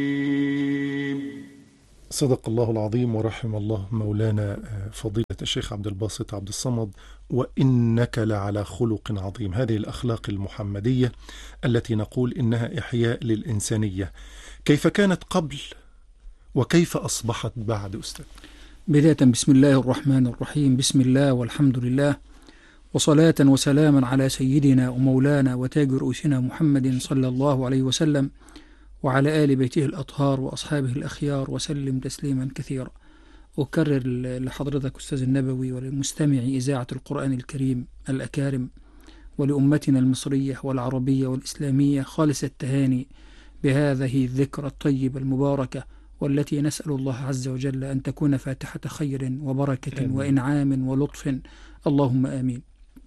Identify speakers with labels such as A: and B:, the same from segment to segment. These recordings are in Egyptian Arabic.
A: صدق الله العظيم ورحم الله مولانا فضيلة الشيخ عبد الباسط عبد الصمد وإنك لعلى خلق عظيم هذه الأخلاق المحمدية التي نقول إنها إحياء للإنسانية كيف كانت قبل وكيف أصبحت بعد أستاذ
B: بداية بسم الله الرحمن الرحيم بسم الله والحمد لله وصلاة وسلاما على سيدنا ومولانا وتاج رؤوسنا محمد صلى الله عليه وسلم وعلى آل بيته الأطهار وأصحابه الأخيار وسلم تسليما كثيرا أكرر لحضرتك أستاذ النبوي ولمستمعي إذاعة القرآن الكريم الأكارم ولأمتنا المصرية والعربية والإسلامية خالص التهاني بهذه الذكرى الطيبة المباركة والتي نسأل الله عز وجل أن تكون فاتحة خير وبركة
A: آمين.
B: وإنعام ولطف اللهم آمين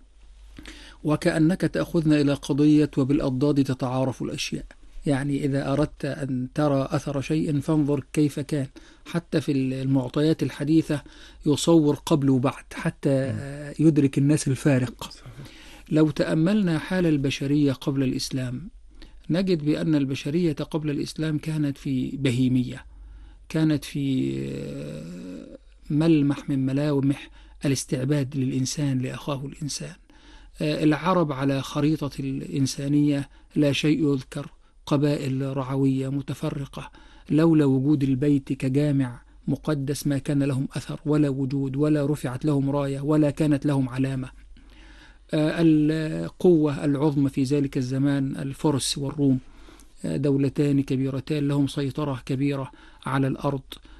B: وكأنك تأخذنا إلى قضية وبالأضداد تتعارف الأشياء يعني إذا أردت أن ترى أثر شيء فانظر كيف كان حتى في المعطيات الحديثة يصور قبل وبعد حتى آه، يدرك الناس الفارق لو تأملنا حال البشرية قبل الإسلام نجد بأن البشرية قبل الإسلام كانت في بهيمية كانت في آه، ملمح من ملامح الاستعباد للإنسان لأخاه الإنسان آه، العرب على خريطة الإنسانية لا شيء يذكر قبائل رعوية متفرقة لولا وجود البيت كجامع مقدس ما كان لهم أثر ولا وجود ولا رفعت لهم راية ولا كانت لهم علامة آه، القوة العظمى في ذلك الزمان الفرس والروم آه، دولتان كبيرتان لهم سيطرة كبيرة على الأرض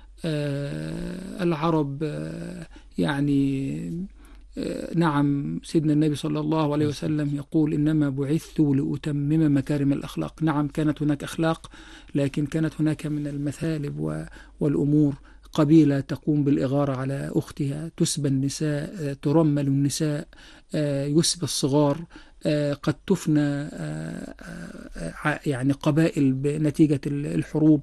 B: آه، العرب آه، يعني آه، نعم سيدنا النبي صلى الله عليه وسلم يقول إنما بعثت لأتمم مكارم الأخلاق نعم كانت هناك أخلاق لكن كانت هناك من المثالب و- والأمور قبيلة تقوم بالإغارة على أختها تسبى النساء آه، ترمل النساء آه، يسبى الصغار آه، قد تفنى آه، آه، ع- يعني قبائل بنتيجة ال- الحروب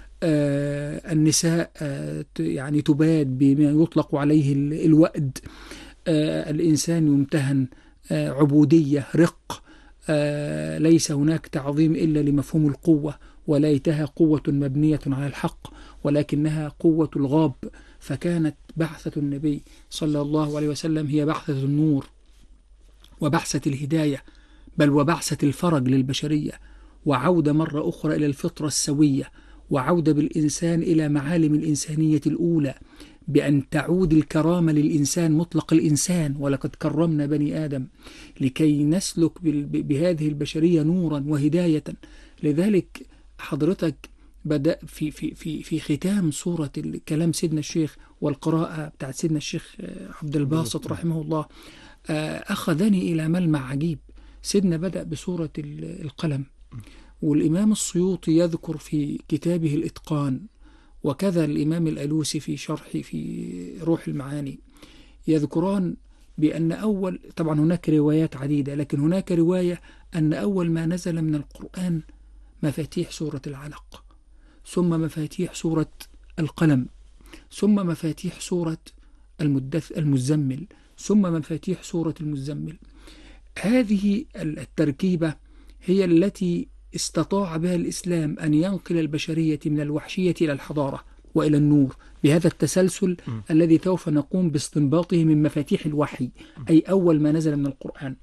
B: آه، النساء آه، ت- يعني تباد بما يطلق عليه ال- الوأد آه، الإنسان يمتهن آه، عبودية رق آه، ليس هناك تعظيم إلا لمفهوم القوة وليتها قوة مبنية على الحق ولكنها قوة الغاب فكانت بعثة النبي صلى الله عليه وسلم هي بعثة النور وبعثة الهداية بل وبعثة الفرج للبشرية وعودة مرة أخرى إلى الفطرة السوية وعودة بالإنسان إلى معالم الإنسانية الأولى بأن تعود الكرامة للإنسان مطلق الإنسان ولقد كرمنا بني آدم لكي نسلك بال- ب- بهذه البشرية نورا وهداية لذلك حضرتك بدأ في في في في ختام سورة ال- كلام سيدنا الشيخ والقراءة بتاعت سيدنا الشيخ آه، عبد الباسط رحمه الله آه، أخذني إلى ملمع عجيب سيدنا بدأ بسورة ال- القلم والإمام السيوطي يذكر في كتابه الإتقان وكذا الإمام الألوسي في شرح في روح المعاني يذكران بأن أول طبعا هناك روايات عديدة لكن هناك رواية أن أول ما نزل من القرآن مفاتيح سورة العلق ثم مفاتيح سورة القلم ثم مفاتيح سورة المدث المزمل ثم مفاتيح سورة المزمل هذه التركيبة هي التي استطاع بها الإسلام أن ينقل البشرية من الوحشية إلى الحضارة وإلى النور بهذا التسلسل الذي سوف نقوم باستنباطه من مفاتيح الوحي أي أول ما نزل من القرآن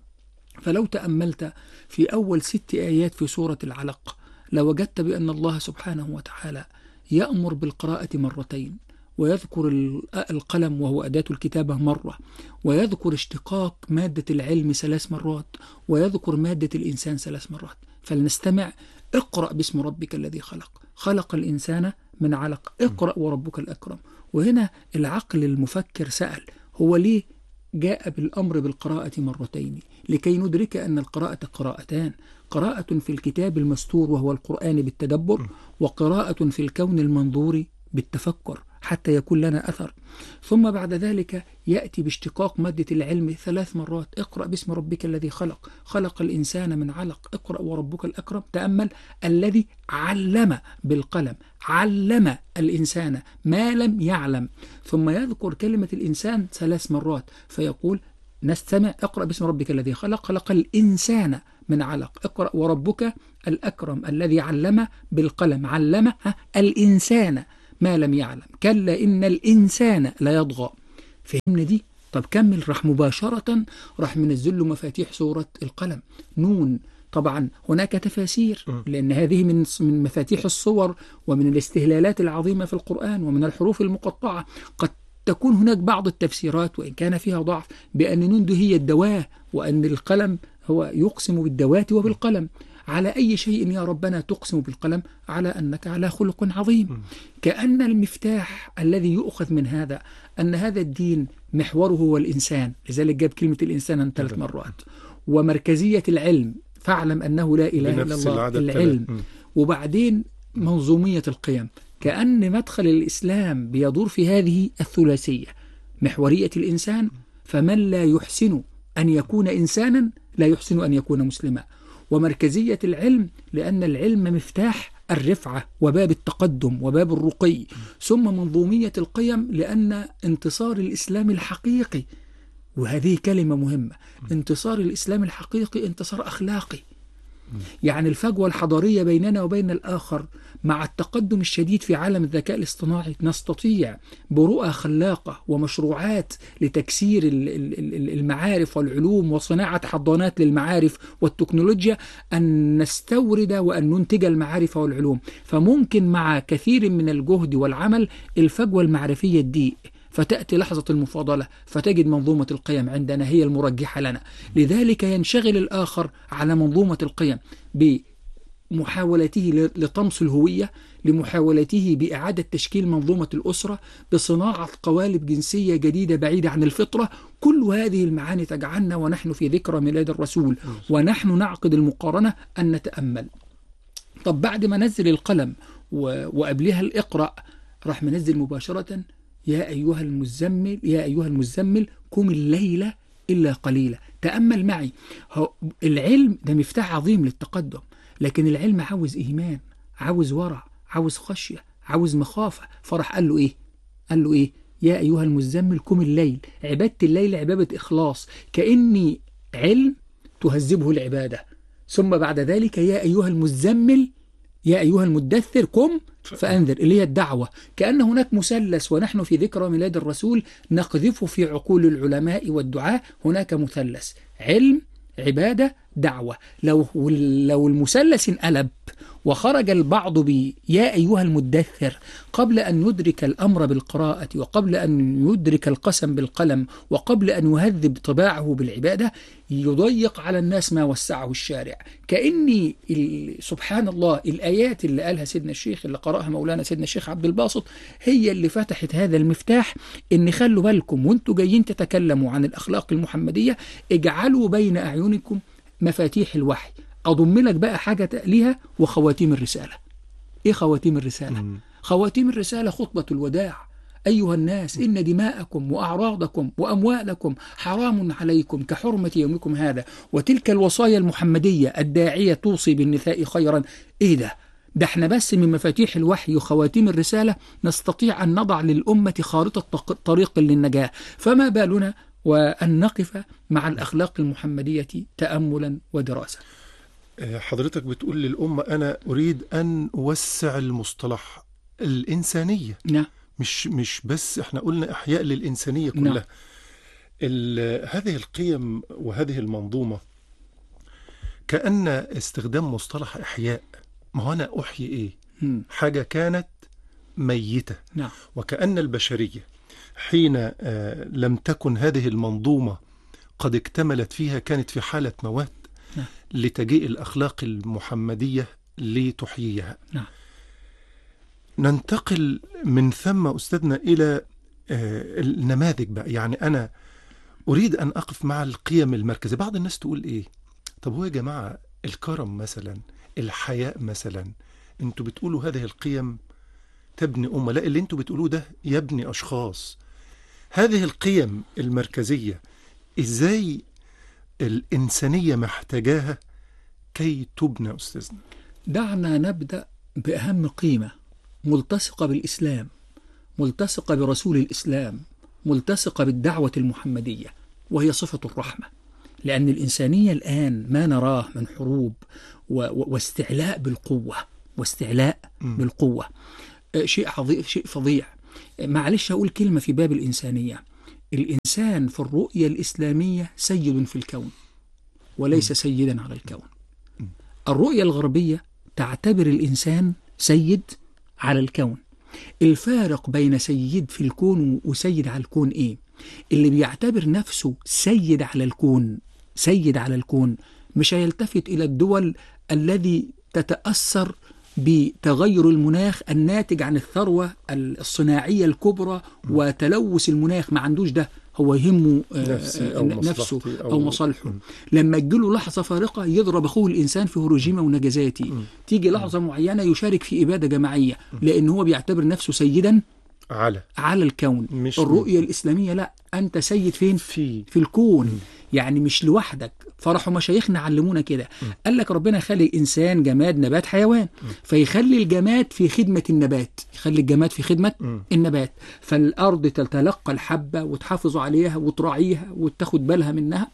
B: فلو تأملت في أول ست آيات في سورة العلق لوجدت بأن الله سبحانه وتعالى يأمر بالقراءة مرتين ويذكر ال- القلم وهو أداة الكتابة مرة ويذكر اشتقاق مادة العلم ثلاث مرات ويذكر مادة الإنسان ثلاث مرات فلنستمع اقرأ باسم ربك الذي خلق خلق الإنسان من علق اقرأ وربك الأكرم وهنا العقل المفكر سأل هو ليه جاء بالأمر بالقراءة مرتين لكي ندرك أن القراءة قراءتان قراءة في الكتاب المستور وهو القرآن بالتدبر وقراءة في الكون المنظور بالتفكر حتى يكون لنا أثر ثم بعد ذلك يأتي باشتقاق مادة العلم ثلاث مرات اقرأ باسم ربك الذي خلق خلق الإنسان من علق اقرأ وربك الأكرم تأمل الذي علم بالقلم علم الإنسان ما لم يعلم ثم يذكر كلمة الإنسان ثلاث مرات فيقول نستمع اقرأ باسم ربك الذي خلق خلق الإنسان من علق اقرأ وربك الأكرم الذي علم بالقلم علم ها، الإنسان ما لم يعلم كلا إن الإنسان لا يطغى فهمنا دي طب كمل راح مباشرة راح منزل له مفاتيح سورة القلم نون طبعا هناك تفاسير
A: م.
B: لأن هذه من من مفاتيح الصور ومن الاستهلالات العظيمة في القرآن ومن الحروف المقطعة قد تكون هناك بعض التفسيرات وإن كان فيها ضعف بأن نون دي هي الدواء وأن القلم هو يقسم بالدوات وبالقلم على أي شيء يا ربنا تقسم بالقلم على أنك على خلق عظيم كأن المفتاح الذي يؤخذ من هذا أن هذا الدين محوره هو الإنسان لذلك جاب كلمة الإنسان عن ثلاث مرات ومركزية العلم فاعلم أنه لا إله إلا
A: بنفس
B: الله
A: العدد
B: العلم
A: ثلاث. م.
B: وبعدين منظومية القيم كأن مدخل الإسلام بيدور في هذه الثلاثية محورية الإنسان فمن لا يحسن أن يكون إنسانا لا يحسن أن يكون مسلما ومركزية العلم لأن العلم مفتاح الرفعة وباب التقدم وباب الرقي ثم منظومية القيم لأن انتصار الإسلام الحقيقي وهذه كلمة مهمة انتصار الإسلام الحقيقي انتصار أخلاقي يعني الفجوة الحضارية بيننا وبين الآخر مع التقدم الشديد في عالم الذكاء الاصطناعي نستطيع برؤى خلاقة ومشروعات لتكسير ال- ال- ال- المعارف والعلوم وصناعة حضانات للمعارف والتكنولوجيا أن نستورد وأن ننتج المعارف والعلوم فممكن مع كثير من الجهد والعمل الفجوة المعرفية تضيق فتأتي لحظة المفاضلة فتجد منظومة القيم عندنا هي المرجحة لنا لذلك ينشغل الآخر على منظومة القيم بمحاولته ل- لطمس الهوية لمحاولته بإعادة تشكيل منظومة الأسرة بصناعة قوالب جنسية جديدة بعيدة عن الفطرة كل هذه المعاني تجعلنا ونحن في ذكرى ميلاد الرسول ونحن نعقد المقارنة أن نتأمل طب بعد ما نزل القلم و... وقبلها الإقرأ راح منزل مباشرة يا أيها المزمل يا أيها المزمل قم الليلة إلا قليلا تأمل معي هو العلم ده مفتاح عظيم للتقدم لكن العلم عاوز إيمان عاوز ورع عاوز خشية عاوز مخافة فرح قال له إيه قال له إيه يا أيها المزمل قم الليل عبادة الليل عبادة إخلاص كأني علم تهذبه العبادة ثم بعد ذلك يا أيها المزمل يا أيها المدثر قم فأنذر اللي هي الدعوة كأن هناك مثلث ونحن في ذكرى ميلاد الرسول نقذفه في عقول العلماء والدعاة هناك مثلث علم عبادة دعوة لو لو المثلث انقلب وخرج البعض ب يا أيها المدثر قبل أن يدرك الأمر بالقراءة وقبل أن يدرك القسم بالقلم وقبل أن يهذب طباعه بالعبادة يضيق على الناس ما وسعه الشارع كأني ال- سبحان الله الآيات اللي قالها سيدنا الشيخ اللي قرأها مولانا سيدنا الشيخ عبد الباسط هي اللي فتحت هذا المفتاح إن خلوا بالكم وانتوا جايين تتكلموا عن الأخلاق المحمدية اجعلوا بين أعينكم مفاتيح الوحي أضم لك بقى حاجة ليها وخواتيم الرسالة إيه خواتيم الرسالة؟
A: مم.
B: خواتيم الرسالة خطبة الوداع أيها الناس إن دماءكم وأعراضكم وأموالكم حرام عليكم كحرمة يومكم هذا وتلك الوصايا المحمدية الداعية توصي بالنساء خيرا إيه ده؟ ده احنا بس من مفاتيح الوحي وخواتيم الرسالة نستطيع أن نضع للأمة خارطة طق- طريق للنجاة فما بالنا وأن نقف مع الأخلاق المحمدية تأملا ودراسة
A: آه، حضرتك بتقول للأمة أنا أريد أن أوسع المصطلح الإنسانية
B: نعم
A: مش مش بس احنا قلنا إحياء للإنسانية
B: نعم.
A: كلها ال- هذه القيم وهذه المنظومة كأن استخدام مصطلح إحياء ما هو أنا أحيي إيه
B: مم.
A: حاجة كانت ميتة
B: نعم
A: وكأن البشرية حين آه، لم تكن هذه المنظومة قد اكتملت فيها كانت في حالة موات
B: نعم.
A: لتجيء الأخلاق المحمدية لتحييها
B: نعم.
A: ننتقل من ثم أستاذنا إلى آه، النماذج بقى يعني أنا أريد أن أقف مع القيم المركزية بعض الناس تقول إيه طب هو يا جماعة الكرم مثلا الحياء مثلا انتوا بتقولوا هذه القيم تبني أمة لا اللي انتوا بتقولوه ده يبني أشخاص هذه القيم المركزية إزاي الإنسانية محتاجاها كي تبنى أستاذنا
B: دعنا نبدأ بأهم قيمة ملتصقة بالإسلام ملتصقة برسول الإسلام ملتصقة بالدعوة المحمدية وهي صفة الرحمة لأن الإنسانية الآن ما نراه من حروب و... و... واستعلاء بالقوة واستعلاء
A: مم.
B: بالقوة آه، شيء عظيم شيء فظيع آه، معلش أقول كلمة في باب الإنسانية الإنسان في الرؤية الإسلامية سيد في الكون وليس سيدا على الكون الرؤية الغربية تعتبر الإنسان سيد على الكون الفارق بين سيد في الكون وسيد على الكون إيه اللي بيعتبر نفسه سيد على الكون سيد على الكون مش هيلتفت إلى الدول الذي تتأثر بتغير المناخ الناتج عن الثروة الصناعية الكبرى وتلوث المناخ ما عندوش ده هو يهمه آه،
A: نفسي أو
B: آه، نفسه
A: مصلحتي
B: أو
A: أو-
B: مصالحه لما تجيله لحظة فارقة يضرب أخوه الإنسان في هيروشيما وناجازاكي تيجي لحظة معينة يشارك في إبادة جماعية لأن هو بيعتبر نفسه سيدا
A: على
B: على الكون
A: مش
B: الرؤية الإسلامية لا أنت سيد فين
A: في
B: في الكون يعني مش لوحدك فرحوا مشايخنا علمونا كده قال لك ربنا خلي انسان جماد نبات حيوان فيخلي الجماد في خدمه النبات يخلي الجماد في خدمه
A: مم.
B: النبات فالارض تتلقى الحبه وتحافظ عليها وتراعيها وتاخد بالها منها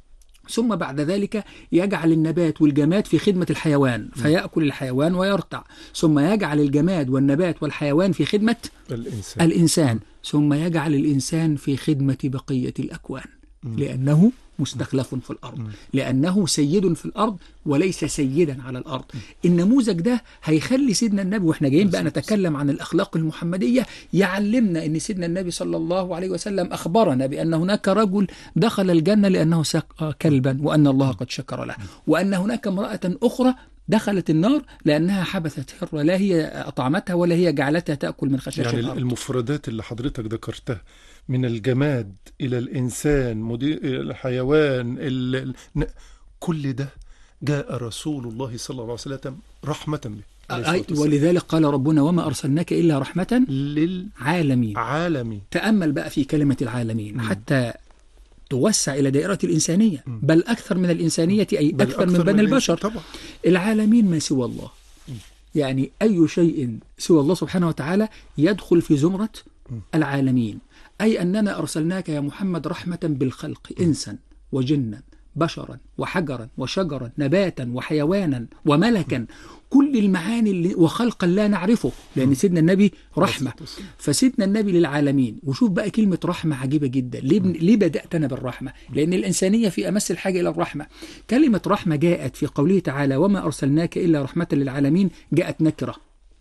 B: ثم بعد ذلك يجعل النبات والجماد في خدمة الحيوان فيأكل الحيوان ويرتع ثم يجعل الجماد والنبات والحيوان في خدمة
A: الإنسان
B: الإنسان ثم يجعل الإنسان في خدمة بقية الأكوان لأنه مستخلف في الأرض لأنه سيد في الأرض وليس سيدا على الأرض النموذج ده هيخلي سيدنا النبي وإحنا جايين بقى نتكلم عن الأخلاق المحمدية يعلمنا أن سيدنا النبي صلى الله عليه وسلم أخبرنا بأن هناك رجل دخل الجنة لأنه سقى كلبا وأن الله قد شكر له وأن هناك امرأة أخرى دخلت النار لأنها حبثت هرة لا هي أطعمتها ولا هي جعلتها تأكل من خشاش
A: يعني
B: الأرض
A: المفردات اللي حضرتك ذكرتها من الجماد إلى الإنسان مدير الحيوان ال... ال- ن- كل ده جاء رسول الله صلى الله عليه وسلم رحمة به عليه الصلاة
B: أي
A: والسلام.
B: ولذلك قال ربنا وما أرسلناك إلا رحمة
A: للعالمين
B: عالمين تأمل بقى في كلمة العالمين حتى توسع إلى دائرة الإنسانية بل أكثر من الإنسانية أي
A: بل
B: أكثر من
A: أكثر
B: بني
A: الإنسان.
B: البشر
A: طبعا
B: العالمين ما سوى الله يعني أي شيء سوى الله سبحانه وتعالى يدخل في زمرة العالمين أي أننا أرسلناك يا محمد رحمة بالخلق إنسا وجنا بشرا وحجرا وشجرا نباتا وحيوانا وملكا كل المعاني اللي وخلقا لا نعرفه لأن سيدنا النبي رحمة فسيدنا النبي للعالمين وشوف بقى كلمة رحمة عجيبة جدا ليه, بن- ليه بدأت أنا بالرحمة لأن الإنسانية في أمس الحاجة إلى الرحمة كلمة رحمة جاءت في قوله تعالى وما أرسلناك إلا رحمة للعالمين جاءت نكرة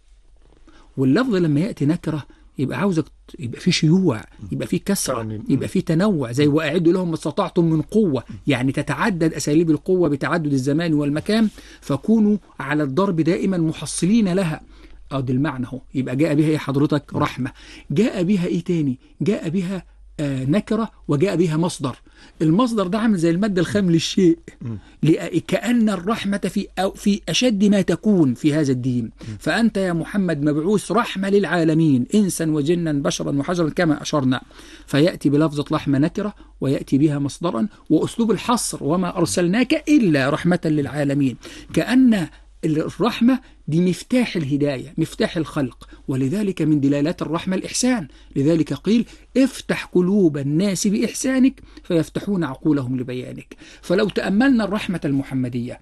B: واللفظ لما يأتي نكرة يبقى عاوزك ت- يبقى في شيوع يبقى في كسرة
A: يعني-
B: يبقى في تنوع زي وأعدوا لهم ما استطعتم من قوة يعني تتعدد أساليب القوة بتعدد الزمان والمكان فكونوا على الضرب دائما محصلين لها اه ده المعنى اهو يبقى جاء بها ايه حضرتك رحمة جاء بها ايه تاني جاء بها آه نكرة وجاء بها مصدر المصدر ده عامل زي المادة الخام للشيء لأ- كأن الرحمة في أو في أشد ما تكون في هذا الدين فأنت يا محمد مبعوث رحمة للعالمين إنسا وجنا بشرا وحجرا كما أشرنا فيأتي بلفظة رحمة نكرة ويأتي بها مصدرا وأسلوب الحصر وما أرسلناك إلا رحمة للعالمين كأن الرحمة دي مفتاح الهداية مفتاح الخلق ولذلك من دلالات الرحمة الإحسان لذلك قيل افتح قلوب الناس بإحسانك فيفتحون عقولهم لبيانك فلو تأملنا الرحمة المحمدية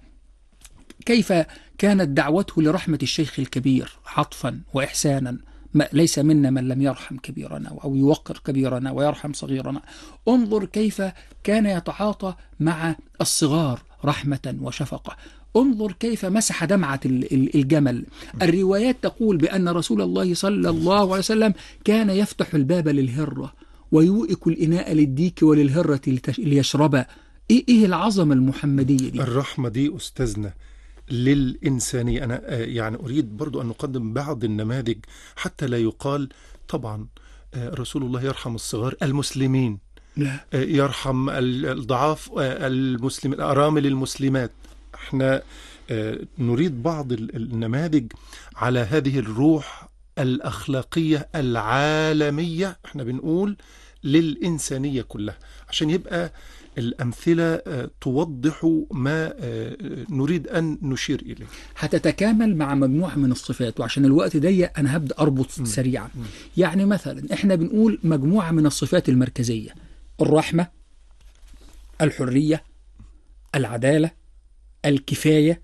B: كيف كانت دعوته لرحمة الشيخ الكبير عطفا وإحسانا ما ليس منا من لم يرحم كبيرنا أو يوقر كبيرنا ويرحم صغيرنا انظر كيف كان يتعاطى مع الصغار رحمة وشفقة انظر كيف مسح دمعة ال- ال- الجمل الروايات تقول بأن رسول الله صلى الله عليه وسلم كان يفتح الباب للهرة ويوئك الإناء للديك وللهرة لتش- ليشربا إيه, إيه العظمة المحمدية دي
A: الرحمة دي أستاذنا للإنسانية أنا آه، يعني أريد برضو أن نقدم بعض النماذج حتى لا يقال طبعا آه، رسول الله يرحم الصغار المسلمين
B: لا
A: آه، يرحم ال- الضعاف آه، المسلم الأرامل المسلمات احنا آه، نريد بعض ال- النماذج على هذه الروح الأخلاقية العالمية احنا بنقول للإنسانية كلها عشان يبقى الأمثلة آه، توضح ما آه، نريد أن نشير إليه
B: هتتكامل مع مجموعة من الصفات وعشان الوقت ضيق أنا هبدأ أربط سريعا يعني مثلا إحنا بنقول مجموعة من الصفات المركزية الرحمة الحرية العدالة الكفاية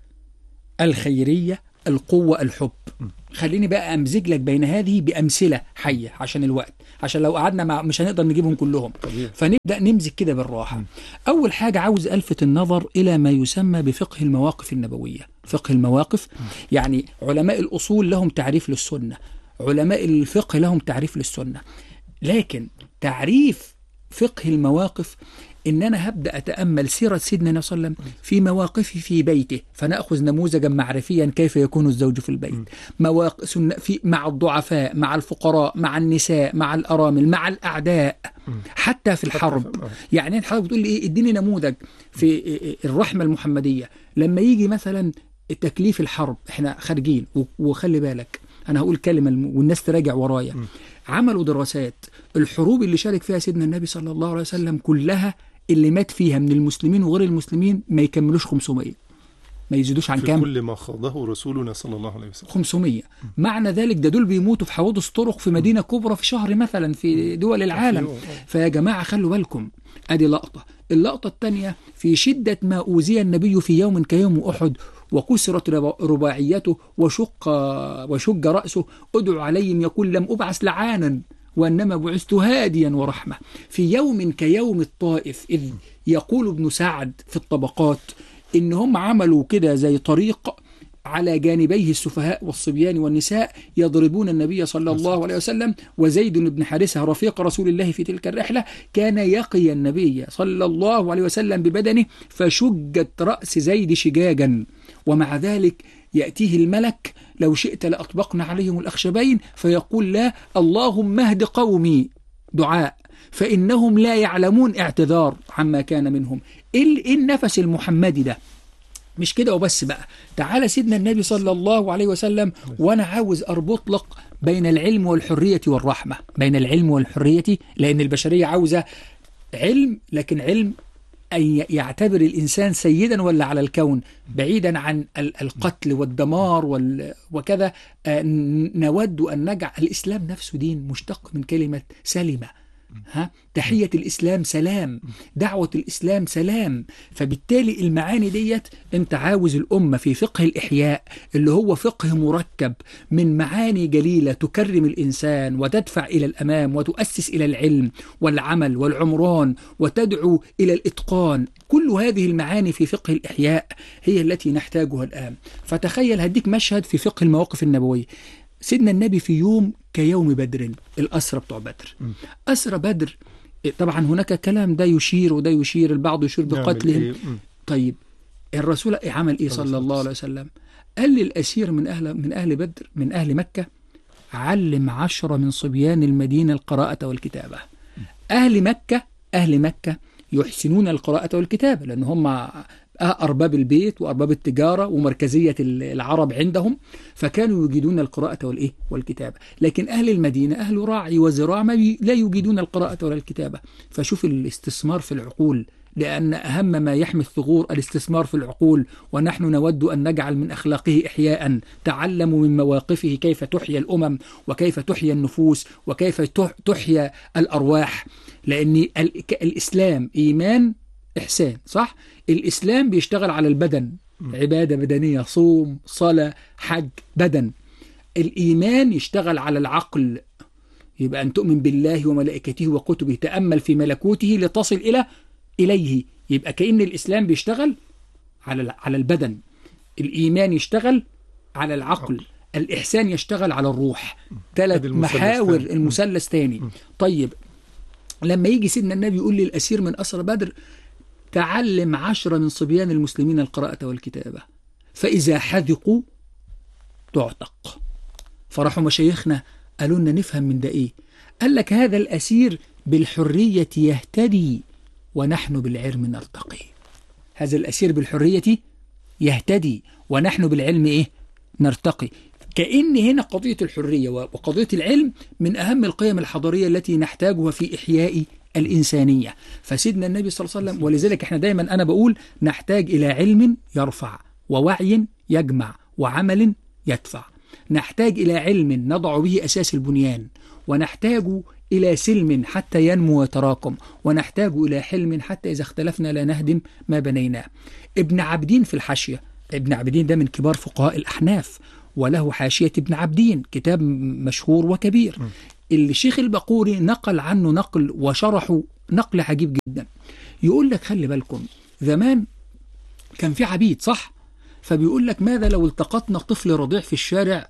B: الخيرية القوة الحب خليني بقى أمزج لك بين هذه بأمثلة حية عشان الوقت عشان لو قعدنا مع مش هنقدر نجيبهم كلهم
A: طبيعي.
B: فنبدأ نمزج كده بالراحة أول حاجة عاوز ألفت النظر إلى ما يسمى بفقه المواقف النبوية فقه المواقف يعني علماء الأصول لهم تعريف للسنة علماء الفقه لهم تعريف للسنة لكن تعريف فقه المواقف ان انا هبدا اتامل سيره سيدنا النبي صلى الله عليه وسلم في مواقفه في بيته فناخذ نموذجا معرفيا كيف يكون الزوج في البيت مواقف سن- في مع الضعفاء مع الفقراء مع النساء مع الارامل مع الاعداء حتى في الحرب
A: آه.
B: يعني انت حضرتك بتقول لي ايه اديني نموذج في الرحمه المحمديه لما يجي مثلا تكليف الحرب احنا خارجين و- وخلي بالك انا هقول كلمه الم- والناس تراجع ورايا عملوا دراسات الحروب اللي شارك فيها سيدنا النبي صلى الله عليه وسلم كلها اللي مات فيها من المسلمين وغير المسلمين ما يكملوش 500 ما يزيدوش عن
A: في
B: كام
A: كل ما خاضه رسولنا صلى الله عليه وسلم
B: 500 معنى ذلك ده دول بيموتوا في حوادث طرق في مدينة كبرى في شهر مثلا في دول العالم
A: يوم.
B: فيا جماعة خلوا بالكم ادي لقطة اللقطة الثانية في شدة ما أوذي النبي في يوم كيوم أحد وكسرت ربا- رباعيته وشق وشج رأسه ادعو عليهم يقول لم أبعث لعانا وإنما بعثت هاديا ورحمة في يوم كيوم الطائف إذ يقول ابن سعد في الطبقات إن هم عملوا كده زي طريق على جانبيه السفهاء والصبيان والنساء يضربون النبي صلى الله عليه وسلم وزيد بن حارثة رفيق رسول الله في تلك الرحلة كان يقي النبي صلى الله عليه وسلم ببدنه فشجت رأس زيد شجاجا ومع ذلك يأتيه الملك لو شئت لأطبقنا عليهم الأخشبين فيقول لا اللهم اهد قومي دعاء فإنهم لا يعلمون اعتذار عما كان منهم إيه ال- إيه النفس المحمدي ده مش كده وبس بقى تعالى سيدنا النبي صلى الله عليه وسلم وانا عاوز اربط لك بين العلم والحريه والرحمه بين العلم والحريه لان البشريه عاوزه علم لكن علم أن ي- يعتبر الإنسان سيدا ولا على الكون بعيدا عن ال- القتل والدمار وال- وكذا آه، ن- نود أن نجعل الإسلام نفسه دين مشتق من كلمة سلمة ها تحية الإسلام سلام دعوة الإسلام سلام فبالتالي المعاني ديت أنت عاوز الأمة في فقه الإحياء اللي هو فقه مركب من معاني جليلة تكرم الإنسان وتدفع إلى الأمام وتؤسس إلى العلم والعمل والعمران وتدعو إلى الإتقان كل هذه المعاني في فقه الإحياء هي التي نحتاجها الآن فتخيل هديك مشهد في فقه المواقف النبوية سيدنا النبي في يوم كيوم بدر الأسرى بتوع بدر أسرى بدر طبعا هناك كلام ده يشير وده يشير البعض يشير
A: نعمل
B: بقتلهم
A: إيه؟ مم.
B: طيب الرسول عمل ايه صلى الله عليه وسلم قال للأسير من أهل من أهل بدر من أهل مكة علم عشرة من صبيان المدينة القراءة والكتابة أهل مكة أهل مكة يحسنون القراءة والكتابة لأن هم أرباب البيت وأرباب التجارة ومركزية العرب عندهم فكانوا يجيدون القراءة والإيه والكتابة لكن أهل المدينة أهل راعي وزراع ما بي لا يجيدون القراءة ولا الكتابة فشوف الاستثمار في العقول لأن أهم ما يحمي الثغور الاستثمار في العقول ونحن نود أن نجعل من أخلاقه إحياء تعلموا من مواقفه كيف تحيا الأمم وكيف تحيا النفوس وكيف تح- تحيا الأرواح لأن ال- ك- الإسلام إيمان إحسان صح؟ الإسلام بيشتغل على البدن عبادة بدنية صوم صلاة حج بدن الإيمان يشتغل على العقل يبقى أن تؤمن بالله وملائكته وكتبه تأمل في ملكوته لتصل إلى إليه يبقى كأن الإسلام بيشتغل على على البدن الإيمان يشتغل على العقل الإحسان يشتغل على الروح ثلاث
A: أدي المثلث
B: محاور
A: تاني.
B: المثلث تاني طيب لما يجي سيدنا النبي يقول للأسير من أسر بدر تعلم عشرة من صبيان المسلمين القراءة والكتابة فإذا حذقوا تعتق فراحوا مشايخنا قالوا لنا نفهم من ده إيه قال لك هذا الأسير بالحرية يهتدي ونحن بالعلم نرتقي هذا الأسير بالحرية يهتدي ونحن بالعلم إيه نرتقي كأن هنا قضية الحرية وقضية العلم من أهم القيم الحضارية التي نحتاجها في إحياء الإنسانية فسيدنا النبي صلى الله عليه وسلم ولذلك احنا دايما أنا بقول نحتاج إلى علم يرفع ووعي يجمع وعمل يدفع نحتاج إلى علم نضع به أساس البنيان ونحتاج إلى سلم حتى ينمو ويتراكم ونحتاج إلى حلم حتى إذا اختلفنا لا نهدم ما بنيناه ابن عبدين في الحاشية ابن عبدين ده من كبار فقهاء الأحناف وله حاشية ابن عبدين كتاب مشهور وكبير الشيخ البقوري نقل عنه نقل وشرحه نقل عجيب جدا يقول لك خلي بالكم زمان كان في عبيد صح فبيقول لك ماذا لو التقطنا طفل رضيع في الشارع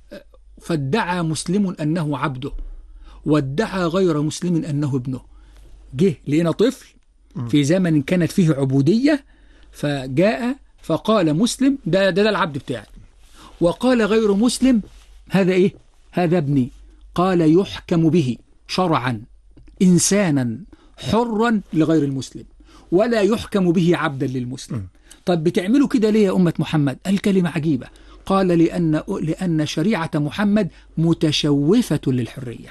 B: فادعى مسلم أنه عبده وادعى غير مسلم أنه ابنه جه لقينا طفل في زمن كانت فيه عبودية فجاء فقال مسلم ده ده, ده العبد بتاعي وقال غير مسلم هذا ايه هذا ابني قال يحكم به شرعا انسانا حرا لغير المسلم ولا يحكم به عبدا للمسلم طب بتعملوا كده ليه يا أمة محمد الكلمة عجيبة قال لأن لأن شريعة محمد متشوفة للحرية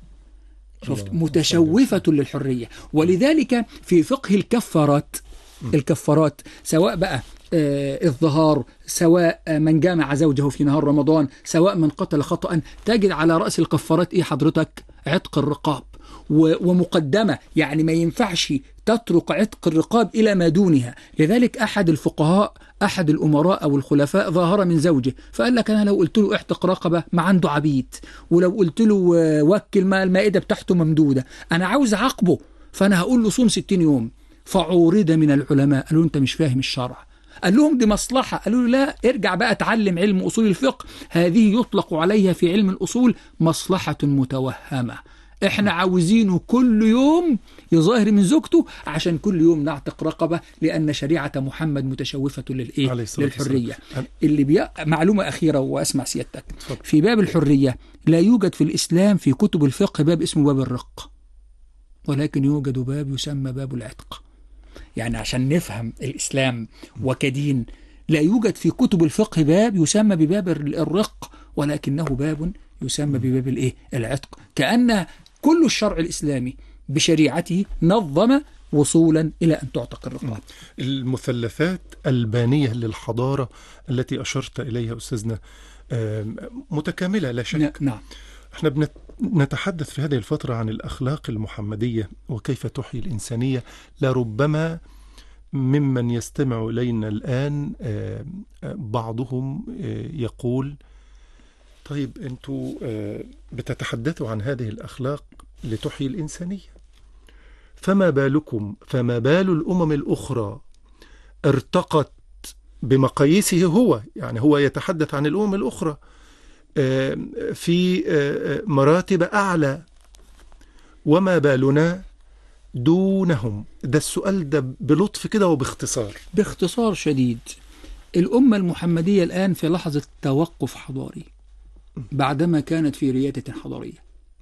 B: شفت
A: الله.
B: متشوفة للحرية ولذلك في فقه الكفارات الكفارات سواء بقى آه، الظهار سواء آه، من جامع زوجه في نهار رمضان سواء من قتل خطأ تجد على رأس الكفارات إيه حضرتك عتق الرقاب و- ومقدمة يعني ما ينفعش تترك عتق الرقاب إلى ما دونها لذلك أحد الفقهاء أحد الأمراء أو الخلفاء ظاهر من زوجه فقال لك أنا لو قلت له اعتق رقبة ما عنده عبيد ولو قلت له آه، وكل ما المائدة بتاعته ممدودة أنا عاوز عاقبه فأنا هقول له صوم 60 يوم فعورض من العلماء قالوا أنت مش فاهم الشرع قال لهم دي مصلحة قالوا له لا ارجع بقى اتعلم علم أصول الفقه هذه يطلق عليها في علم الأصول مصلحة متوهمة احنا عاوزينه كل يوم يظاهر من زوجته عشان كل يوم نعتق رقبة لأن شريعة محمد متشوفة للإيه؟
A: عليه الصلاة
B: للحرية
A: والسلام.
B: اللي بي... معلومة أخيرة وأسمع سيادتك
A: اتفضل.
B: في باب الحرية لا يوجد في الإسلام في كتب الفقه باب اسمه باب الرق ولكن يوجد باب يسمى باب العتق يعني عشان نفهم الإسلام وكدين لا يوجد في كتب الفقه باب يسمى بباب الرق ولكنه باب يسمى بباب الايه العتق كأن كل الشرع الإسلامي بشريعته نظم وصولا إلى أن تعتق الرقاب
A: المثلثات البانية للحضارة التي أشرت إليها أستاذنا آم، متكاملة لا شك
B: ن- نعم
A: احنا بنت- نتحدث في هذه الفترة عن الأخلاق المحمدية وكيف تحيي الإنسانية لربما ممن يستمع إلينا الآن آم، آه، بعضهم آه، يقول طيب أنتوا آه، بتتحدثوا عن هذه الأخلاق لتحيي الإنسانية فما بالكم فما بال الأمم الأخرى ارتقت بمقاييسه هو يعني هو يتحدث عن الأمم الأخرى آم، في آه، مراتب أعلى وما بالنا دونهم ده السؤال ده بلطف كده وباختصار
B: باختصار شديد الأمة المحمدية الآن في لحظة توقف حضاري بعدما كانت في ريادة حضارية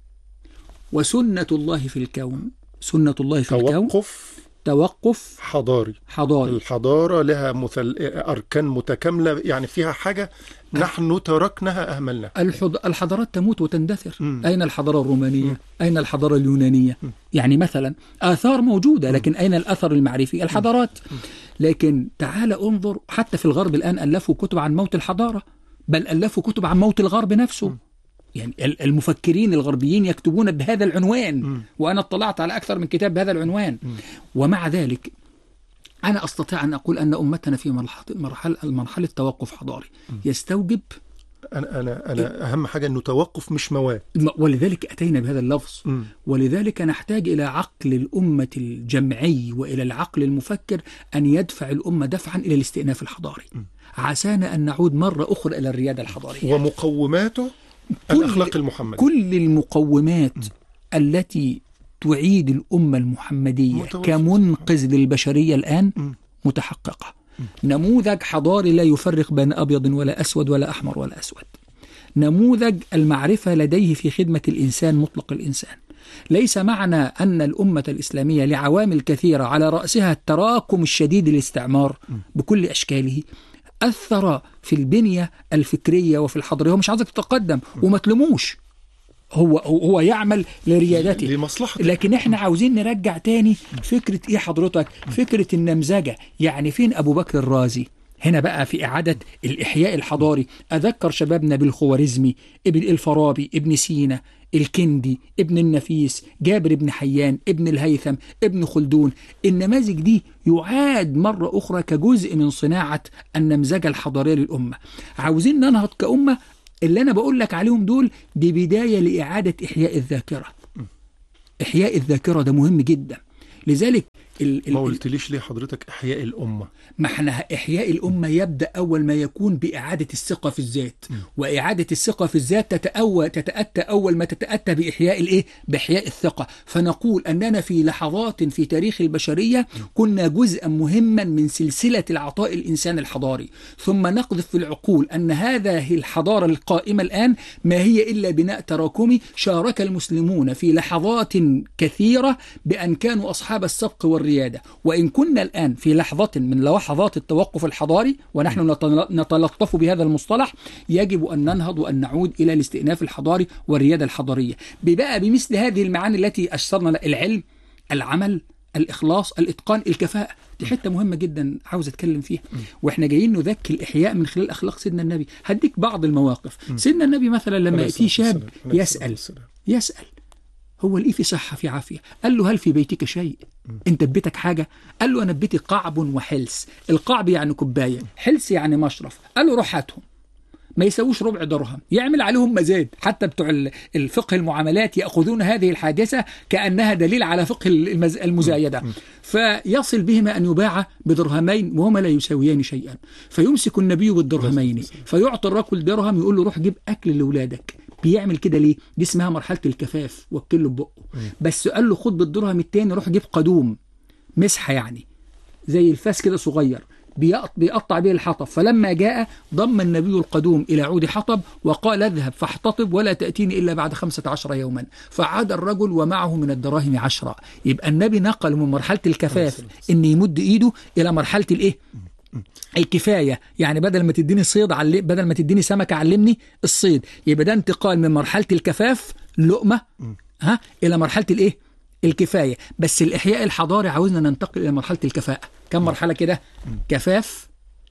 B: وسنة الله في الكون سنة الله في الكون
A: توقف
B: توقف
A: حضاري
B: حضاري
A: الحضارة لها مثل... أركان متكاملة يعني فيها حاجة نحن تركناها أهملنا
B: الحض... الحضارات تموت وتندثر
A: مم.
B: أين الحضارة الرومانية
A: مم.
B: أين الحضارة اليونانية يعني مثلا آثار موجودة لكن أين الأثر المعرفي الحضارات لكن تعال انظر حتى في الغرب الآن ألفوا كتب عن موت الحضارة بل ألفوا كتب عن موت الغرب نفسه يعني ال- المفكرين الغربيين يكتبون بهذا العنوان
A: مم.
B: وأنا اطلعت على أكثر من كتاب بهذا العنوان ومع ذلك أنا أستطيع أن أقول أن أمتنا في مرحلة مرحلة مرحلة توقف حضاري يستوجب
A: أنا أنا أنا أهم حاجة إنه توقف مش مواد
B: م- ولذلك أتينا بهذا اللفظ
A: مم.
B: ولذلك نحتاج إلى عقل الأمة الجمعي وإلى العقل المفكر أن يدفع الأمة دفعا إلى الاستئناف الحضاري عسانا أن نعود مرة أخرى إلى الريادة الحضارية
A: ومقوماته
B: كل-
A: الأخلاق المحمدية
B: كل المقومات التي تعيد الأمة المحمدية
A: متوافق.
B: كمنقذ للبشرية الآن
A: مم.
B: متحققة نموذج حضاري لا يفرق بين أبيض ولا أسود ولا أحمر ولا أسود نموذج المعرفة لديه في خدمة الإنسان مطلق الإنسان ليس معنى أن الأمة الإسلامية لعوامل كثيرة على رأسها التراكم الشديد للاستعمار بكل أشكاله أثر في البنية الفكرية وفي الحضارية هو مش عايزك تتقدم وما تلوموش هو هو يعمل لريادته
A: لمصلحة
B: لكن احنا عاوزين نرجع تاني فكرة ايه حضرتك فكرة النمذجة يعني فين ابو بكر الرازي هنا بقى في إعادة الإحياء الحضاري أذكر شبابنا بالخوارزمي ابن الفارابي ابن سينا الكندي ابن النفيس جابر بن حيان ابن الهيثم ابن خلدون النماذج دي يعاد مرة أخرى كجزء من صناعة النمذجة الحضارية للأمة عاوزين ننهض كأمة اللي أنا بقول لك عليهم دول دي بداية لإعادة إحياء الذاكرة إحياء الذاكرة ده مهم جدا لذلك ال ال
A: ما قلتليش ليه حضرتك احياء الامه
B: ما احنا احياء الامه يبدا اول ما يكون باعاده الثقه في الذات واعاده الثقه في الذات تتأوى تتاتى اول ما تتاتى باحياء الايه باحياء الثقه فنقول اننا في لحظات في تاريخ البشريه كنا جزءا مهما من سلسله العطاء الانسان الحضاري ثم نقذف في العقول ان هذه الحضاره القائمه الان ما هي الا بناء تراكمي شارك المسلمون في لحظات كثيره بان كانوا اصحاب السبق والرياده وان كنا الان في لحظه من لحظات التوقف الحضاري ونحن نتل- نتلطف بهذا المصطلح يجب ان ننهض وان نعود الى الاستئناف الحضاري والرياده الحضاريه بقى بمثل هذه المعاني التي اشرنا لها العلم العمل الاخلاص الاتقان الكفاءه دي حته مهمه جدا عاوز اتكلم فيها واحنا جايين نذكي الاحياء من خلال اخلاق سيدنا النبي هديك بعض المواقف سيدنا النبي مثلا لما
A: عليه
B: ياتيه
A: الصلاة
B: شاب
A: والسلام. عليه الصلاة
B: يسال
A: والسلام.
B: يسال هو لقيه في صحة في عافية قال له هل في بيتك شيء انت في بيتك حاجة قال له انا في بيتي قعب وحلس القعب يعني كوباية حلس يعني مشرف قال له روح هاتهم ما يسووش ربع درهم يعمل عليهم مزاد حتى بتوع ال- الفقه المعاملات يأخذون هذه الحادثة كأنها دليل على فقه المز- المزايدة فيصل بهما أن يباع بدرهمين وهما لا يساويان شيئا فيمسك النبي بالدرهمين فيعطي الرجل درهم يقول له روح جيب أكل لأولادك بيعمل كده ليه؟ دي اسمها مرحلة الكفاف وكله ببقه بس قال له خد بالدرهم التاني روح جيب قدوم مسحة يعني زي الفاس كده صغير بيقط- بيقطع به الحطب فلما جاء ضم النبي القدوم إلى عود حطب وقال اذهب فاحتطب ولا تأتيني إلا بعد خمسة عشر يوما فعاد الرجل ومعه من الدراهم عشرة يبقى النبي نقل من مرحلة الكفاف إن يمد إيده إلى مرحلة الإيه الكفايه يعني بدل ما تديني صيد علي بدل ما تديني سمكه علمني الصيد يبقى ده انتقال من مرحله الكفاف لقمه ها الى مرحله الايه الكفايه بس الاحياء الحضاري عاوزنا ننتقل الى مرحله الكفاءه كم مرحله كده كفاف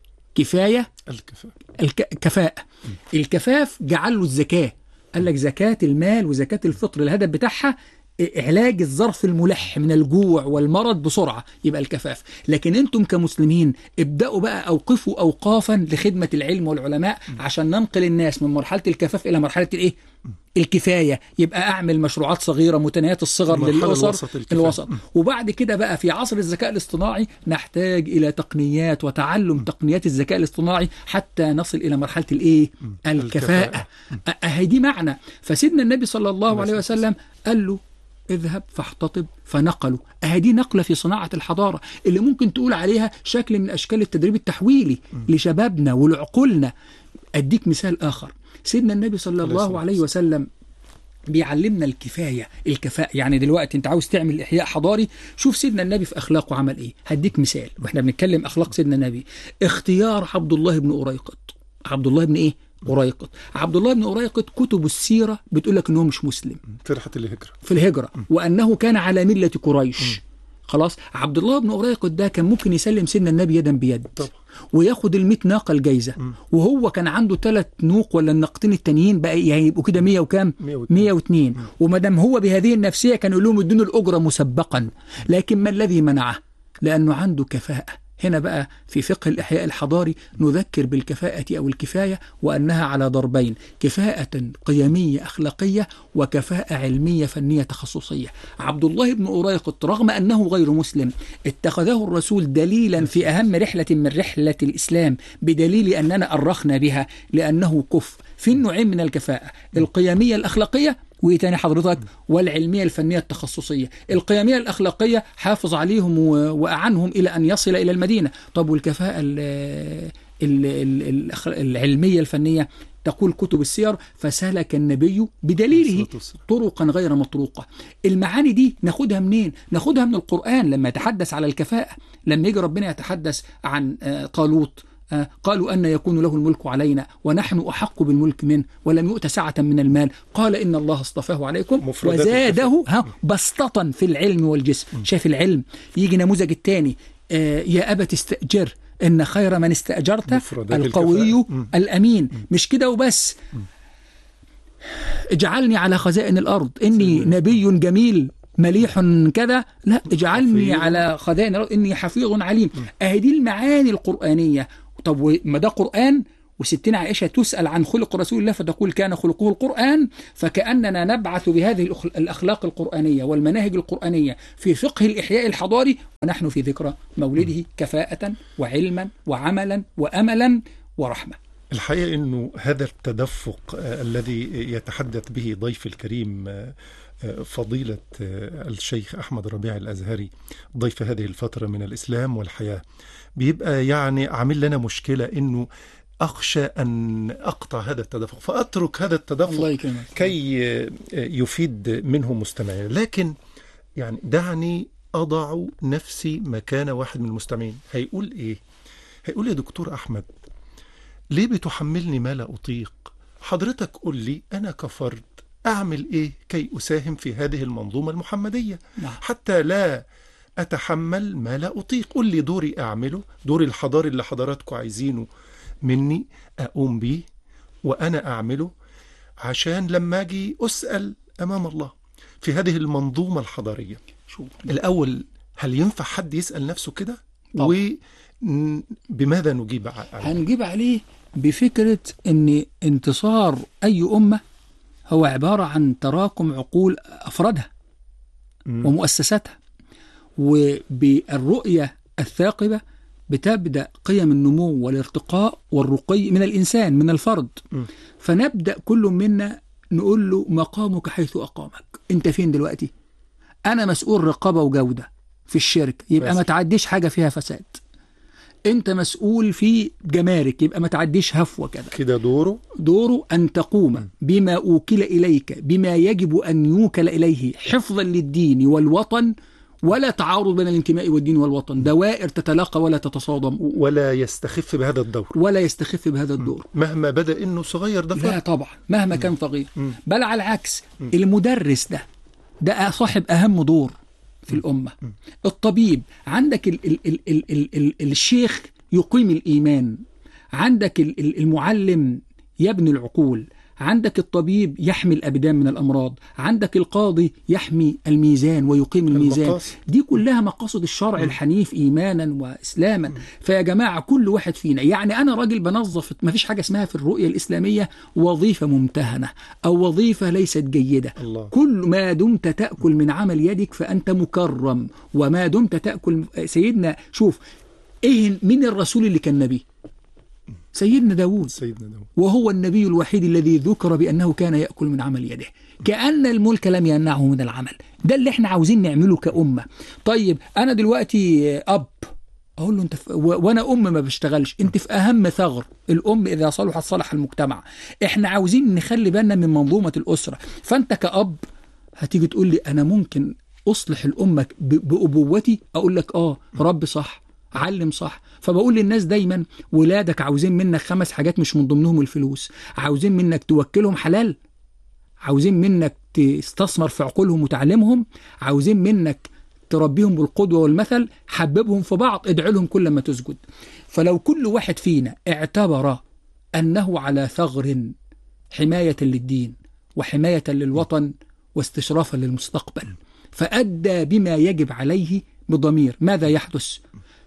B: كفايه
A: الكفاءة
B: الك... كفاءة الكفاف جعل له الزكاة قال لك زكاة المال وزكاة الفطر الهدف بتاعها علاج الظرف الملح من الجوع والمرض بسرعة يبقى الكفاف لكن انتم كمسلمين ابدأوا بقى اوقفوا اوقافا لخدمة العلم والعلماء عشان ننقل الناس من مرحلة الكفاف الى مرحلة الايه الكفاية يبقى أعمل مشروعات صغيرة متناهية الصغر
A: المرحلة
B: للأسر
A: الوسط الكفاية.
B: الوسط وبعد كده بقى في عصر الذكاء الاصطناعي نحتاج إلى تقنيات وتعلم تقنيات الذكاء الاصطناعي حتى نصل إلى مرحلة الإيه الكفاءة أ- أهي دي معنى فسيدنا النبي صلى الله عليه وسلم قال له اذهب فاحتطب فنقلوا اهي دي نقله في صناعه الحضاره اللي ممكن تقول عليها شكل من اشكال التدريب التحويلي لشبابنا ولعقولنا اديك مثال اخر سيدنا النبي صلى
A: عليه
B: الله
A: الصلاة
B: عليه وسلم بيعلمنا الكفايه الكفاءه يعني دلوقتي انت عاوز تعمل احياء حضاري شوف سيدنا النبي في اخلاقه عمل ايه هديك مثال واحنا بنتكلم اخلاق سيدنا النبي اختيار عبد الله بن أريقط عبد الله بن ايه أريقط عبد الله بن أريقط كتب السيره بتقول لك ان هو مش مسلم
A: فرحة الهجرة
B: في الهجرة وأنه كان على ملة قريش خلاص عبد الله بن أريقط ده كان ممكن يسلم سيدنا النبي يدا بيد
A: طبعا
B: وياخد ال 100 ناقة الجايزة وهو كان عنده ثلاث نوق ولا الناقتين التانيين بقى يعني يبقوا كده 100 وكام
A: 102.
B: 102 وما دام هو بهذه النفسية كانوا يقول لهم ادوني الأجرة مسبقا لكن ما الذي منعه لأنه عنده كفاءة هنا بقى في فقه الإحياء الحضاري نذكر بالكفاءة أو الكفاية وأنها على ضربين كفاءة قيمية أخلاقية وكفاءة علمية فنية تخصصية عبد الله بن أريقط رغم أنه غير مسلم اتخذه الرسول دليلا في أهم رحلة من رحلة الإسلام بدليل أننا أرخنا بها لأنه كف في النوعين من الكفاءة القيمية الأخلاقية وايه تاني حضرتك والعلميه الفنيه التخصصيه القيميه الاخلاقيه حافظ عليهم و- واعنهم الى ان يصل الى المدينه طب والكفاءه ال ال ال الأخ- العلميه الفنيه تقول كتب السير فسلك النبي بدليله
A: الصلاة والسلام.
B: طرقا غير مطروقه المعاني دي ناخدها منين ناخدها من القران لما يتحدث على الكفاءه لما يجي ربنا يتحدث عن آه، طالوت آه، قالوا أن يكون له الملك علينا ونحن أحق بالملك منه ولم يؤت سعة من المال قال إن الله اصطفاه عليكم
A: مفردات
B: وزاده ها بسطة في العلم والجسم شايف العلم يجي نموذج الثاني آه، يا أبت استأجر إن خير من استأجرت
A: مفردات
B: القوي
A: الكفاءة. مم.
B: الأمين مش كده وبس اجعلني على خزائن الأرض إني
A: سيدنا.
B: نبي جميل مليح كذا لا اجعلني
A: حفيظ.
B: على خزائن الأرض إني حفيظ عليم أهي دي المعاني القرآنية طب ما ده قرآن وستنا عائشة تسأل عن خلق رسول الله فتقول كان خلقه القرآن فكأننا نبعث بهذه الأخ- الأخلاق القرآنية والمناهج القرآنية في فقه الإحياء الحضاري ونحن في ذكرى مولده كفاءة وعلما وعملا وأملا ورحمة
A: الحقيقة أنه هذا التدفق آه، الذي يتحدث به ضيف الكريم آه، آه، فضيلة آه، الشيخ أحمد ربيع الأزهري ضيف هذه الفترة من الإسلام والحياة بيبقى يعني عامل لنا مشكلة أنه أخشى أن أقطع هذا التدفق فأترك هذا التدفق
B: الله يكرمك
A: كي آه، يفيد منه مستمعين لكن يعني دعني أضع نفسي مكان واحد من المستمعين هيقول إيه هيقول يا دكتور أحمد ليه بتحملني ما لا أطيق حضرتك قل لي أنا كفرد أعمل إيه كي أساهم في هذه المنظومة المحمدية
B: نعم.
A: حتى لا أتحمل ما لا أطيق قل لي دوري أعمله دوري الحضاري اللي حضراتكم عايزينه مني أقوم بيه وأنا أعمله عشان لما أجي أسأل أمام الله في هذه المنظومة الحضارية
B: شوف
A: الأول هل ينفع حد يسأل نفسه كده
B: طبعا.
A: وبماذا نجيب عليه
B: هنجيب عليه بفكرة أن انتصار أي أمة هو عبارة عن تراكم عقول أفرادها
A: مم.
B: ومؤسساتها وبالرؤية الثاقبة بتبدأ قيم النمو والارتقاء والرقي من الإنسان من الفرد
A: مم.
B: فنبدأ كل منا نقول له مقامك حيث أقامك أنت فين دلوقتي أنا مسؤول رقابة وجودة في الشركة يبقى
A: بس.
B: ما تعديش حاجة فيها فساد أنت مسؤول في جمارك يبقى ما تعديش هفوة كده
A: كده دوره
B: دوره أن تقوم بما أوكل إليك بما يجب أن يوكل إليه حفظا للدين والوطن ولا تعارض بين الانتماء والدين والوطن دوائر تتلاقى ولا تتصادم
A: ولا يستخف بهذا الدور
B: ولا يستخف بهذا الدور
A: مهما بدا انه صغير ده
B: لا
A: فرق
B: طبعا مهما كان صغير
A: مم.
B: بل على العكس المدرس ده ده صاحب أهم دور في الأمة الطبيب عندك ال ال ال ال ال ال الشيخ يقيم الإيمان عندك ال ال المعلم يبني العقول عندك الطبيب يحمي الأبدان من الأمراض عندك القاضي يحمي الميزان ويقيم الميزان
A: المقاصد.
B: دي كلها مقاصد الشرع الحنيف إيمانا وإسلاما فيا جماعة كل واحد فينا يعني أنا راجل بنظف ما فيش حاجة اسمها في الرؤية الإسلامية وظيفة ممتهنة أو وظيفة ليست جيدة
A: الله.
B: كل ما دمت تأكل من عمل يدك فأنت مكرم وما دمت تأكل سيدنا شوف إيه مين الرسول اللي كان نبي سيدنا داود
A: سيدنا داود
B: وهو النبي الوحيد الذي ذكر بأنه كان يأكل من عمل يده كأن الملك لم يمنعه من العمل ده اللي احنا عاوزين نعمله كأمة طيب أنا دلوقتي أب أقول له أنت في و- وأنا أم ما بشتغلش أنت في أهم ثغر الأم إذا صلحت صلح المجتمع احنا عاوزين نخلي بالنا من منظومة الأسرة فأنت كأب هتيجي تقول لي أنا ممكن أصلح الأمة ب- بأبوتي أقول لك آه رب صح علم صح فبقول للناس دايما ولادك عاوزين منك خمس حاجات مش من ضمنهم الفلوس عاوزين منك توكلهم حلال عاوزين منك تستثمر في عقولهم وتعلمهم عاوزين منك تربيهم بالقدوة والمثل حببهم في بعض ادعي لهم كل ما تسجد فلو كل واحد فينا اعتبر أنه على ثغر حماية للدين وحماية للوطن واستشرافا للمستقبل فأدى بما يجب عليه بضمير ماذا يحدث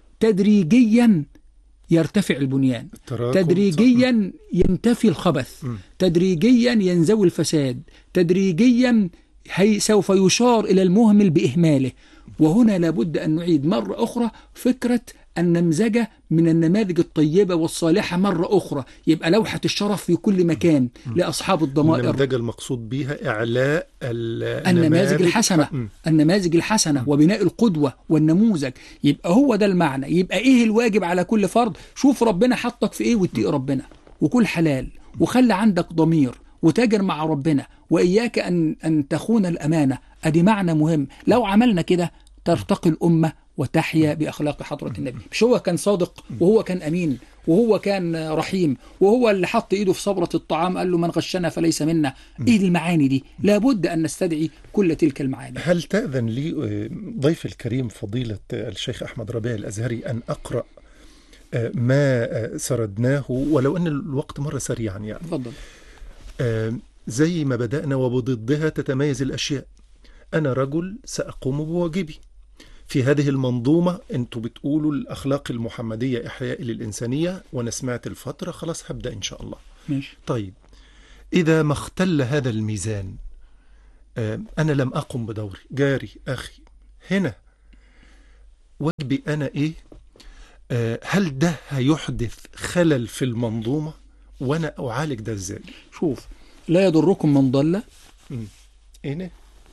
B: تدريجيا يرتفع البنيان
A: التراكم
B: تدريجيا ينتفي الخبث تدريجيا ينزوي الفساد تدريجيا هي سوف يشار إلى المهمل بإهماله وهنا لابد أن نعيد مرة أخرى فكرة النمذجة من النماذج الطيبة والصالحة مرة أخرى يبقى لوحة الشرف في كل مكان لأصحاب الضمائر
A: النمذجة المقصود بها إعلاء ال-
B: النماذج الحسنة
A: مم.
B: النماذج الحسنة وبناء القدوة والنموذج يبقى هو ده المعنى يبقى ايه الواجب على كل فرد شوف ربنا حطك في ايه واتقي ربنا وكل حلال وخلي عندك ضمير وتاجر مع ربنا وإياك أن, أن تخون الأمانة أدي معنى مهم لو عملنا كده ترتقي الأمة وتحيا بأخلاق حضرة النبي مش هو كان صادق وهو كان أمين وهو كان رحيم وهو اللي حط ايده في صبرة الطعام قال له من غشنا فليس منا ايه المعاني دي لابد ان نستدعي كل تلك المعاني
A: هل تأذن لي آه، ضيف الكريم فضيلة الشيخ أحمد ربيع الأزهري أن أقرأ آه، ما آه، سردناه ولو أن الوقت مر سريعا يعني
B: اتفضل
A: آه، زي ما بدأنا وبضدها تتميز الأشياء أنا رجل سأقوم بواجبي في هذه المنظومة أنتوا بتقولوا الأخلاق المحمدية إحياء للإنسانية وأنا سمعت الفترة خلاص هبدأ إن شاء الله
B: ماشي
A: طيب إذا ما اختل هذا الميزان آه، أنا لم أقم بدوري جاري أخي هنا واجبي أنا إيه آه، هل ده هيحدث خلل في المنظومة وأنا أعالج ده إزاي
B: شوف لا يضركم من ضل
A: هنا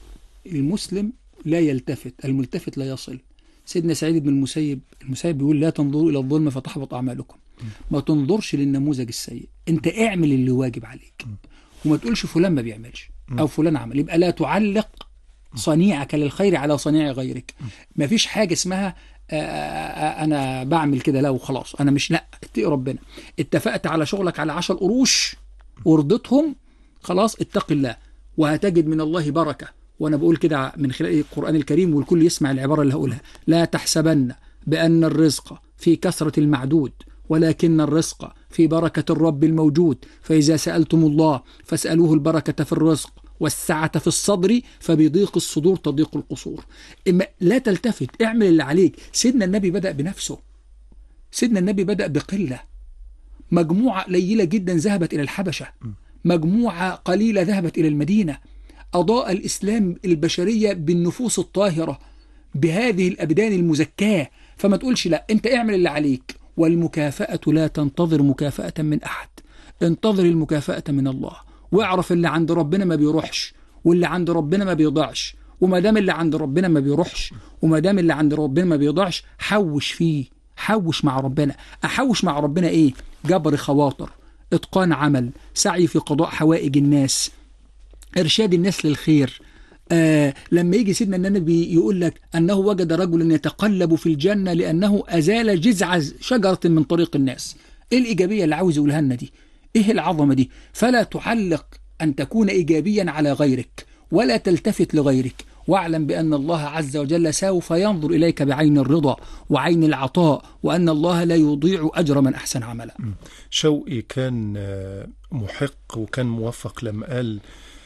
B: المسلم لا يلتفت الملتفت لا يصل سيدنا سعيد بن المسيب المسيب بيقول لا تنظروا إلى الظلم فتحبط أعمالكم ما تنظرش للنموذج السيء انت اعمل اللي واجب عليك وما تقولش فلان ما بيعملش او فلان عمل يبقى لا تعلق صنيعك للخير على صنيع غيرك ما فيش حاجة اسمها آه، آه، انا بعمل كده لا وخلاص انا مش لا اتقي ربنا اتفقت على شغلك على عشر قروش ورضيتهم خلاص اتق الله وهتجد من الله بركة وانا بقول كده من خلال القرآن الكريم والكل يسمع العبارة اللي هقولها لا تحسبن بأن الرزق في كثرة المعدود ولكن الرزق في بركة الرب الموجود فإذا سألتم الله فاسألوه البركة في الرزق والسعة في الصدر فبضيق الصدور تضيق القصور إما لا تلتفت اعمل اللي عليك سيدنا النبي بدأ بنفسه سيدنا النبي بدأ بقلة مجموعة قليلة جدا ذهبت إلى الحبشة مجموعة قليلة ذهبت إلى المدينة أضاء الإسلام البشرية بالنفوس الطاهرة بهذه الأبدان المزكاة فما تقولش لا أنت اعمل اللي عليك والمكافأة لا تنتظر مكافأة من أحد انتظر المكافأة من الله واعرف اللي عند ربنا ما بيروحش واللي عند ربنا ما بيضيعش وما دام اللي عند ربنا ما بيروحش وما دام اللي عند ربنا ما بيضيعش حوش فيه حوش مع ربنا احوش مع ربنا ايه جبر خواطر اتقان عمل سعي في قضاء حوائج الناس ارشاد الناس للخير آه لما يجي سيدنا النبي يقول لك انه وجد رجلا يتقلب في الجنه لانه ازال جذع شجره من طريق الناس ايه الايجابيه اللي عاوز يقولها لنا دي ايه العظمه دي فلا تعلق ان تكون ايجابيا على غيرك ولا تلتفت لغيرك واعلم بان الله عز وجل سوف ينظر اليك بعين الرضا وعين العطاء وان الله لا يضيع اجر من احسن عملا
A: شوقي كان آه، محق وكان موفق لما قال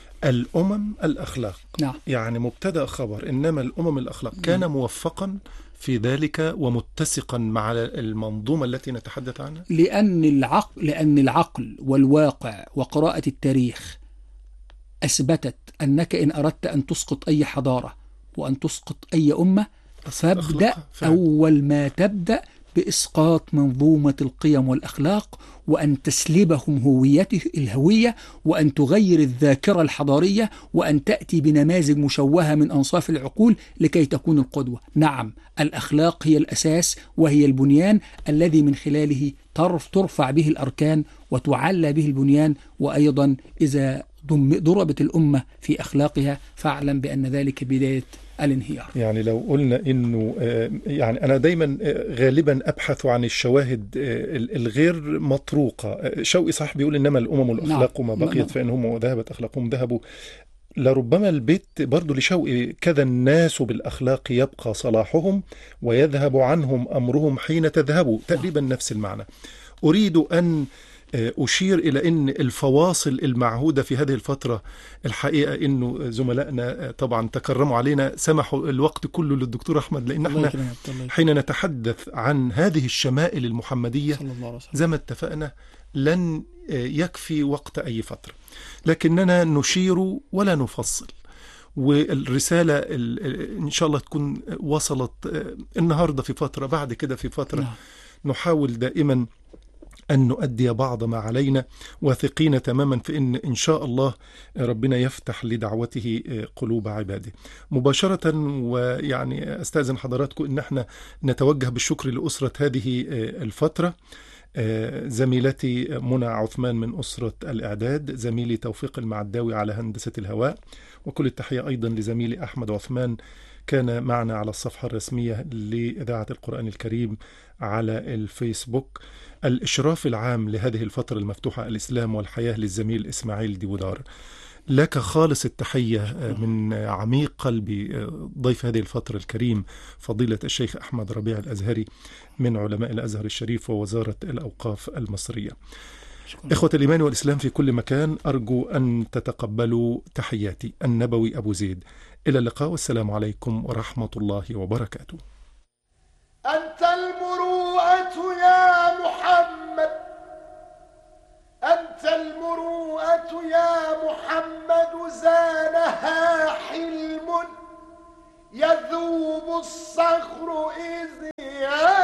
A: الأمم الأخلاق
B: نعم
A: يعني مبتدأ خبر إنما الأمم الأخلاق كان موفقا في ذلك ومتسقا مع المنظومة التي نتحدث عنها
B: لأن العقل لأن العقل والواقع وقراءة التاريخ أثبتت أنك إن أردت أن تسقط أي حضارة وأن تسقط أي أمة فابدأ
A: أخلاقها فعلا.
B: أول ما تبدأ بإسقاط منظومة القيم والأخلاق وأن تسلبهم هويته الهوية وأن تغير الذاكرة الحضارية وأن تأتي بنماذج مشوهة من أنصاف العقول لكي تكون القدوة نعم الأخلاق هي الأساس وهي البنيان الذي من خلاله ترف ترفع به الأركان وتعلى به البنيان وأيضا إذا ضم- ضربت الأمة في أخلاقها فاعلم بأن ذلك بداية الانهيار
A: يعني لو قلنا انه آه، يعني انا دايما آه، غالبا ابحث عن الشواهد آه، ال- الغير مطروقه آه، شوقي صح بيقول انما الامم الاخلاق
B: نعم.
A: ما
B: نعم.
A: بقيت فانهم ذهبت اخلاقهم ذهبوا لربما البيت برضو لشوقي كذا الناس بالاخلاق يبقى صلاحهم ويذهب عنهم امرهم حين تذهبوا تقريبا نفس المعنى اريد ان آه، أشير إلى أن الفواصل المعهودة في هذه الفترة الحقيقة أنه زملائنا آه، طبعا تكرموا علينا سمحوا الوقت كله للدكتور أحمد لأن
B: الله
A: احنا
B: يكرمك الله يكرمك.
A: حين نتحدث عن هذه الشمائل المحمدية
B: صلى الله عليه وسلم
A: زي ما اتفقنا لن آه، يكفي وقت أي فترة لكننا نشير ولا نفصل والرسالة ال- ال- إن شاء الله تكون وصلت آه، النهاردة في فترة بعد كده في فترة
B: نعم.
A: نحاول دائما أن نؤدي بعض ما علينا واثقين تماما في أن إن شاء الله ربنا يفتح لدعوته قلوب عباده مباشرة ويعني أستاذن حضراتكم أن احنا نتوجه بالشكر لأسرة هذه الفترة زميلتي منى عثمان من أسرة الإعداد زميلي توفيق المعداوي على هندسة الهواء وكل التحية أيضا لزميلي أحمد عثمان كان معنا على الصفحة الرسمية لإذاعة القرآن الكريم على الفيسبوك الإشراف العام لهذه الفترة المفتوحة الإسلام والحياة للزميل إسماعيل ديودار لك خالص التحية من عميق قلبي ضيف هذه الفترة الكريم فضيلة الشيخ أحمد ربيع الأزهري من علماء الأزهر الشريف ووزارة الأوقاف المصرية
B: شكرا
A: إخوة الإيمان والإسلام في كل مكان أرجو أن تتقبلوا تحياتي النبوي أبو زيد إلى اللقاء والسلام عليكم ورحمة الله وبركاته
C: أنت المروءة يا محمد أنت المروءة يا محمد زانها حلم يذوب الصخر إذ يا